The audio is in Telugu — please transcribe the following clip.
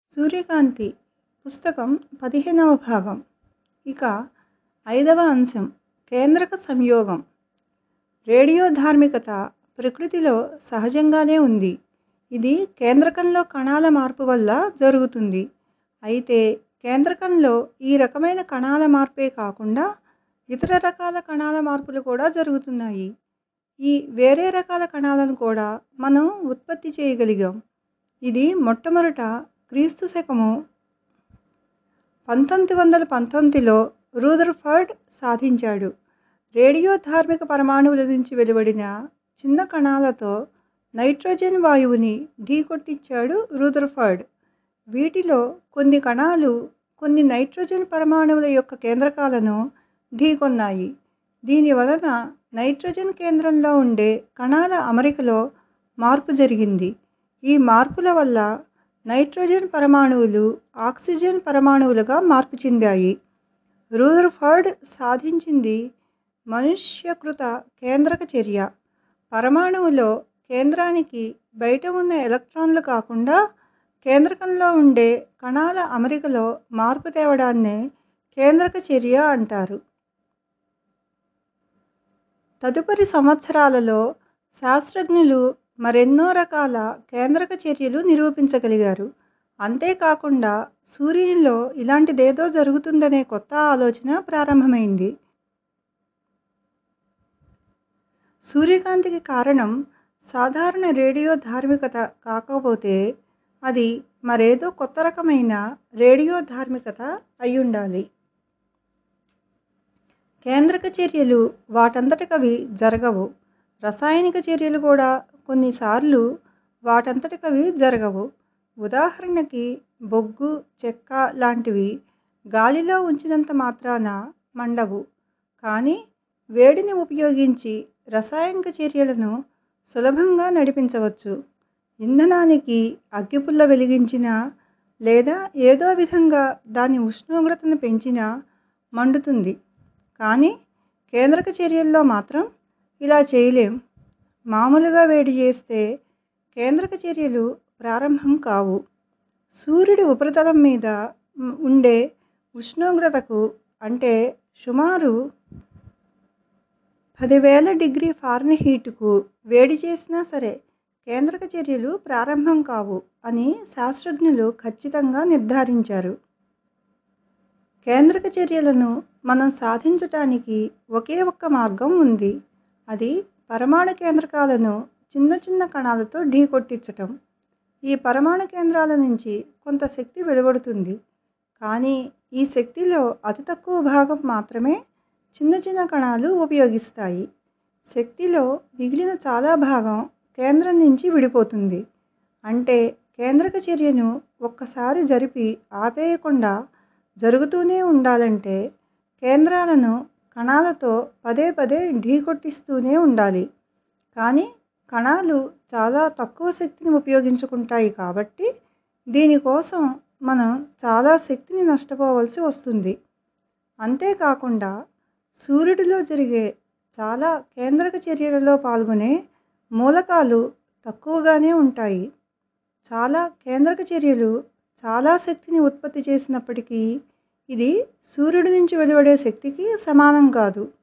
సూర్యకాంతి పుస్తకం పదిహేనవ భాగం ఇక ఐదవ అంశం కేంద్రక సంయోగం రేడియోధార్మికత ప్రకృతిలో సహజంగానే ఉంది ఇది కేంద్రకంలో కణాల మార్పు వల్ల జరుగుతుంది అయితే కేంద్రకంలో ఈ రకమైన కణాల మార్పే కాకుండా ఇతర రకాల కణాల మార్పులు కూడా జరుగుతున్నాయి ఈ వేరే రకాల కణాలను కూడా మనం ఉత్పత్తి చేయగలిగాం ఇది మొట్టమొదట క్రీస్తు శకము పంతొమ్మిది వందల పంతొమ్మిదిలో రూదర్ఫర్డ్ సాధించాడు రేడియోధార్మిక పరమాణువుల నుంచి వెలువడిన చిన్న కణాలతో నైట్రోజన్ వాయువుని ఢీకొట్టించాడు రూదర్ఫర్డ్ వీటిలో కొన్ని కణాలు కొన్ని నైట్రోజన్ పరమాణువుల యొక్క కేంద్రకాలను ఢీకొన్నాయి దీని వలన నైట్రోజన్ కేంద్రంలో ఉండే కణాల అమరికలో మార్పు జరిగింది ఈ మార్పుల వల్ల నైట్రోజన్ పరమాణువులు ఆక్సిజన్ పరమాణువులుగా మార్పు చెందాయి రూదర్ఫర్డ్ సాధించింది మనుష్యకృత కేంద్రక చర్య పరమాణువులో కేంద్రానికి బయట ఉన్న ఎలక్ట్రాన్లు కాకుండా కేంద్రకంలో ఉండే కణాల అమరికలో మార్పు తేవడాన్నే కేంద్రక చర్య అంటారు తదుపరి సంవత్సరాలలో శాస్త్రజ్ఞులు మరెన్నో రకాల కేంద్రక చర్యలు నిరూపించగలిగారు అంతేకాకుండా సూర్యునిలో ఇలాంటిదేదో జరుగుతుందనే కొత్త ఆలోచన ప్రారంభమైంది సూర్యకాంతికి కారణం సాధారణ రేడియోధార్మికత కాకపోతే అది మరేదో కొత్త రకమైన రేడియోధార్మికత అయ్యుండాలి కేంద్రక చర్యలు వాటంతటకవి జరగవు రసాయనిక చర్యలు కూడా కొన్నిసార్లు వాటంతటకవి జరగవు ఉదాహరణకి బొగ్గు చెక్క లాంటివి గాలిలో ఉంచినంత మాత్రాన మండవు కానీ వేడిని ఉపయోగించి రసాయనిక చర్యలను సులభంగా నడిపించవచ్చు ఇంధనానికి అగ్గిపుల్ల వెలిగించినా లేదా ఏదో విధంగా దాని ఉష్ణోగ్రతను పెంచినా మండుతుంది కానీ కేంద్రక చర్యల్లో మాత్రం ఇలా చేయలేం మామూలుగా వేడి చేస్తే కేంద్రక చర్యలు ప్రారంభం కావు సూర్యుడి ఉపరితలం మీద ఉండే ఉష్ణోగ్రతకు అంటే సుమారు పదివేల డిగ్రీ ఫారెన్హీట్కు వేడి చేసినా సరే కేంద్రక చర్యలు ప్రారంభం కావు అని శాస్త్రజ్ఞులు ఖచ్చితంగా నిర్ధారించారు కేంద్రక చర్యలను మనం సాధించటానికి ఒకే ఒక్క మార్గం ఉంది అది పరమాణు కేంద్రకాలను చిన్న చిన్న కణాలతో ఢీకొట్టించటం ఈ పరమాణు కేంద్రాల నుంచి కొంత శక్తి వెలువడుతుంది కానీ ఈ శక్తిలో అతి తక్కువ భాగం మాత్రమే చిన్న చిన్న కణాలు ఉపయోగిస్తాయి శక్తిలో మిగిలిన చాలా భాగం కేంద్రం నుంచి విడిపోతుంది అంటే కేంద్రక చర్యను ఒక్కసారి జరిపి ఆపేయకుండా జరుగుతూనే ఉండాలంటే కేంద్రాలను కణాలతో పదే పదే ఢీకొట్టిస్తూనే ఉండాలి కానీ కణాలు చాలా తక్కువ శక్తిని ఉపయోగించుకుంటాయి కాబట్టి దీనికోసం మనం చాలా శక్తిని నష్టపోవలసి వస్తుంది అంతేకాకుండా సూర్యుడిలో జరిగే చాలా కేంద్రక చర్యలలో పాల్గొనే మూలకాలు తక్కువగానే ఉంటాయి చాలా కేంద్రక చర్యలు చాలా శక్తిని ఉత్పత్తి చేసినప్పటికీ ఇది సూర్యుడి నుంచి వెలువడే శక్తికి సమానం కాదు